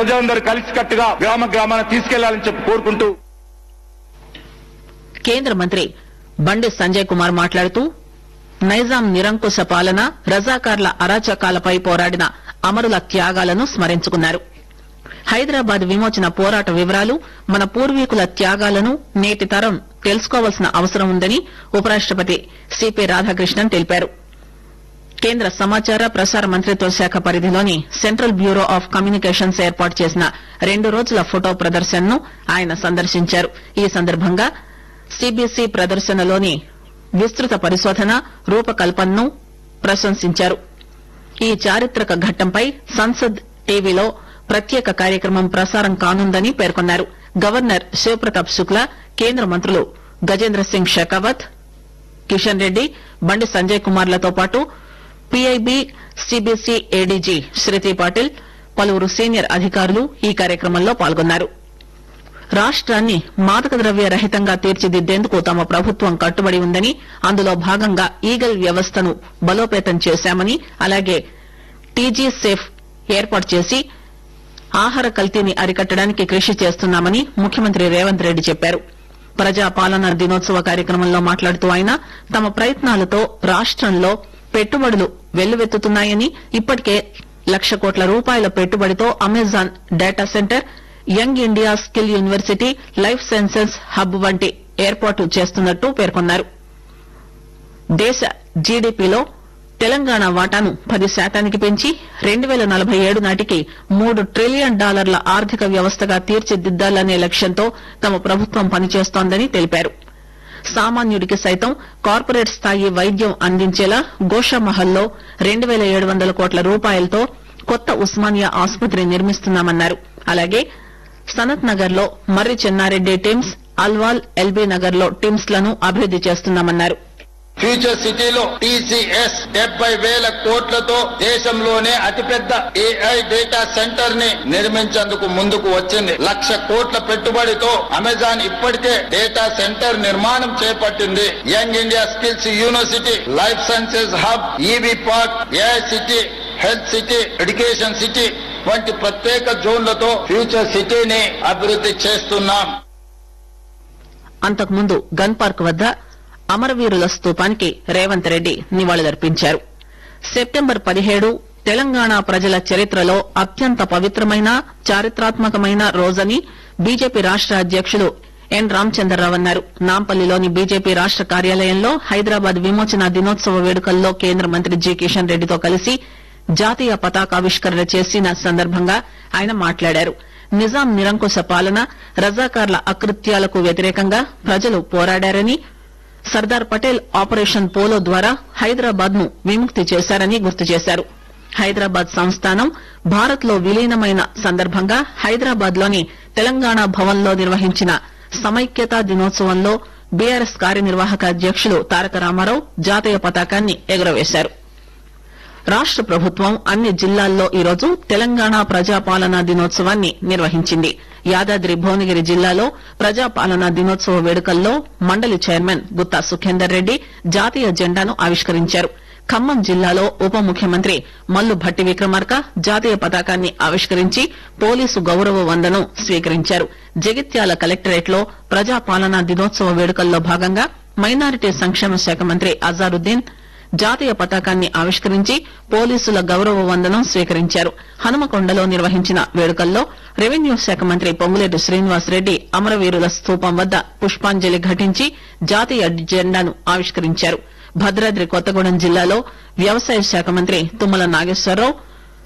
ప్రజలందరూ కలిసికట్టుగా గ్రామ గ్రామాన తీసుకెళ్లాలని చెప్పి కోరుకుంటూ కేంద్ర మంత్రి బండి సంజయ్ కుమార్ మాట్లాడుతూ నైజాం నిరంకుశ పాలన రజాకార్ల అరాచకాలపై పోరాడిన అమరుల త్యాగాలను స్మరించుకున్నారు హైదరాబాద్ విమోచన పోరాట వివరాలు మన పూర్వీకుల త్యాగాలను నేటి తరం తెలుసుకోవాల్సిన అవసరం ఉందని ఉపరాష్టపతి సిపి రాధాకృష్ణన్ తెలిపారు కేంద్ర సమాచార ప్రసార మంత్రిత్వ శాఖ పరిధిలోని సెంట్రల్ బ్యూరో ఆఫ్ కమ్యూనికేషన్స్ ఏర్పాటు చేసిన రెండు రోజుల ఫోటో ప్రదర్శనను ఆయన సందర్శించారు ఈ సందర్భంగా సిబిసి ప్రదర్శనలోని విస్తృత పరిశోధన రూపకల్పనను ప్రశంసించారు ఈ చారిత్రక ఘట్టంపై సంసద్ టీవీలో ప్రత్యేక కార్యక్రమం ప్రసారం కానుందని పేర్కొన్నారు గవర్నర్ శివప్రతాప్ శుక్లా కేంద్ర మంత్రులు గజేంద్ర సింగ్ షెకావత్ కిషన్ రెడ్డి బండి సంజయ్ కుమార్లతో పాటు PIB CBC ADG Shruti Patil పలువురు సీనియర్ అధికారులు ఈ కార్యక్రమంలో పాల్గొన్నారు రాష్ట్రాన్ని మాదక ద్రవ్య రహితంగా తీర్చిదిద్దేందుకు తమ ప్రభుత్వం కట్టుబడి ఉందని అందులో భాగంగా ఈగల్ వ్యవస్థను బలోపేతం చేశామని అలాగే టీజీ సేఫ్ ఏర్పాటు చేసి ఆహార కల్తీని అరికట్టడానికి కృషి చేస్తున్నామని ముఖ్యమంత్రి రేవంత్ రెడ్డి చెప్పారు ప్రజా పాలన దినోత్సవ కార్యక్రమంలో మాట్లాడుతూ ఆయన తమ ప్రయత్నాలతో రాష్టంలో పెట్టుబడులు వెల్లువెత్తుతున్నాయని ఇప్పటికే లక్ష కోట్ల రూపాయల పెట్టుబడితో Amazon data centre young India skill university life sciences hub వంటి ఏర్పాటు చేస్తున్నట్టు పేర్కొన్నారు దేశ జీడీపీలో తెలంగాణ వాటాను పది శాతానికి పెంచి రెండు పేల నలభై ఏడు నాటికి మూడు ట్రిలియన్ డాలర్ల ఆర్థిక వ్యవస్థగా తీర్చిదిద్దాలనే లక్ష్యంతో తమ ప్రభుత్వం పనిచేస్తోందని తెలిపారు సామాన్యుడికి సైతం కార్పొరేట్ స్థాయి వైద్యం అందించేలా గోషామహల్లో రెండు పేల ఏడు వందల కోట్ల రూపాయలతో కొత్త ఉస్మానియా ఆసుపత్రి నిర్మిస్తున్నామన్నారు అలాగే సనత్ నగర్ లో మర్రి చెన్నారెడ్డి టిమ్స్ అల్వాల్ ఎల్బీ నగర్ లో టిమ్స్ లను అభివృద్ది చేస్తున్నామన్నారు ఫ్యూచర్ సిటీలో టీసీఎస్ డెబ్బై వేల కోట్లతో దేశంలోనే అతిపెద్ద ఏఐ డేటా సెంటర్ ని నిర్మించేందుకు ముందుకు వచ్చింది లక్ష కోట్ల పెట్టుబడితో అమెజాన్ ఇప్పటికే డేటా సెంటర్ నిర్మాణం చేపట్టింది young India skills university life sciences hub EV park AI city health city education city వంటి ప్రత్యేక జోన్లతో ఫ్యూచర్ సిటీని అభివృద్ధి చేస్తున్నాం అంతకుముందు గన్ పార్క్ వద్ద అమరవీరుల స్తూపానికి రేవంత్ రెడ్డి నివాళులర్పించారు సెప్టెంబర్ పదిహేడు తెలంగాణ ప్రజల చరిత్రలో అత్యంత పవిత్రమైన చారిత్రాత్మకమైన రోజని బీజేపీ రాష్ట అధ్యకులు ఎన్ రామచంద్రరావు అన్నారు నాంపల్లిలోని బీజేపీ రాష్ట కార్యాలయంలో హైదరాబాద్ విమోచన దినోత్సవ వేడుకల్లో కేంద్ర మంత్రి జి కిషన్ రెడ్డితో కలిసి జాతీయ పతాకావిష్కరణ చేసిన సందర్భంగా ఆయన మాట్లాడారు నిజాం నిరంకుశ పాలన రజాకార్ల అకృత్యాలకు వ్యతిరేకంగా ప్రజలు పోరాడారని సర్దార్ పటేల్ ఆపరేషన్ పోలో ద్వారా హైదరాబాద్ ను విముక్తి చేశారని గుర్తు చేశారు హైదరాబాద్ సంస్థానం భారత్ లో విలీనమైన సందర్భంగా హైదరాబాద్ లోని తెలంగాణ భవన్ లో నిర్వహించిన సమైక్యతా దినోత్సవంలో బీఆర్ఎస్ కార్యనిర్వాహక అధ్యకులు తారక రామారావు జాతీయ పతాకాన్ని ఎగురవేశారు రాష్ట ప్రభుత్వం అన్ని జిల్లాల్లో ఈరోజు తెలంగాణ ప్రజాపాలనా దినోత్సవాన్ని నిర్వహించింది యాదాద్రి భువనగిరి జిల్లాలో ప్రజాపాలనా దినోత్సవ వేడుకల్లో మండలి చైర్మన్ గుత్తా సుఖేందర్ రెడ్డి జాతీయ జెండాను ఆవిష్కరించారు ఖమ్మం జిల్లాలో ఉప ముఖ్యమంత్రి మల్లు భట్టి విక్రమార్క జాతీయ పతాకాన్ని ఆవిష్కరించి పోలీసు గౌరవ వందనం స్వీకరించారు జగిత్యాల కలెక్టరేట్ లో ప్రజాపాలనా దినోత్సవ వేడుకల్లో భాగంగా మైనారిటీ సంక్షేమ శాఖ మంత్రి అజారుద్దీన్ జాతీయ పతాకాన్ని ఆవిష్కరించి పోలీసుల గౌరవ వందనం స్వీకరించారు హనుమకొండలో నిర్వహించిన వేడుకల్లో రెవెన్యూ శాఖ మంత్రి పొంగులేటి శ్రీనివాసరెడ్డి అమరవీరుల స్తూపం వద్ద పుష్పాంజలి ఘటించి జాతీయ జెండాను ఆవిష్కరించారు భద్రాద్రి కొత్తగూడెం జిల్లాలో వ్యవసాయ శాఖ మంత్రి తుమ్మల నాగేశ్వరరావు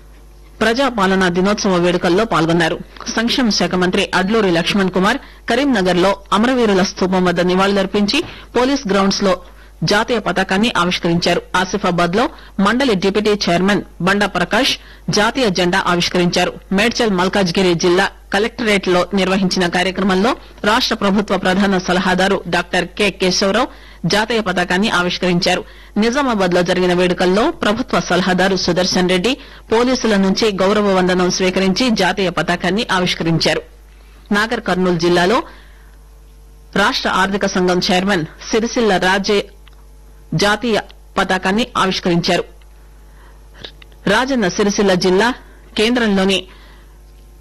ప్రజాపాలనా దినోత్సవ వేడుకల్లో పాల్గొన్నారు సంక్షేమ శాఖ మంత్రి అడ్లూరి లక్ష్మణ్ కుమార్ కరీంనగర్ లో అమరవీరుల స్తూపం వద్ద నివాళులర్పించి పోలీస్ గ్రౌండ్స్ లో జాతీయ పతాకాన్ని ఆవిష్కరించారు ఆసిఫాబాద్ లో మండలి డిప్యూటీ చైర్మన్ బండా ప్రకాష్ జాతీయ జెండా ఆవిష్కరించారు మేడ్చల్ మల్కాజ్గిరి జిల్లా కలెక్టరేట్ లో నిర్వహించిన కార్యక్రమంలో రాష్ట ప్రభుత్వ ప్రధాన సలహాదారు డాక్టర్ కె కేశవరావు జాతీయ పతాకాన్ని ఆవిష్కరించారు నిజామాబాద్ లో జరిగిన వేడుకల్లో ప్రభుత్వ సలహాదారు సుదర్శన్ రెడ్డి పోలీసుల నుంచి గౌరవ వందనం స్వీకరించి జాతీయ పతాకాన్ని ఆవిష్కరించారు నాగర్ కర్నూలు జిల్లాలో రాష్ట ఆర్థిక సంఘం చైర్మన్ సిరిసిల్ల రాజే జాతీయ పతాకాన్ని ఆవిష్కరించారు రాజన్న సిరిసిల్ల జిల్లా కేంద్రంలోని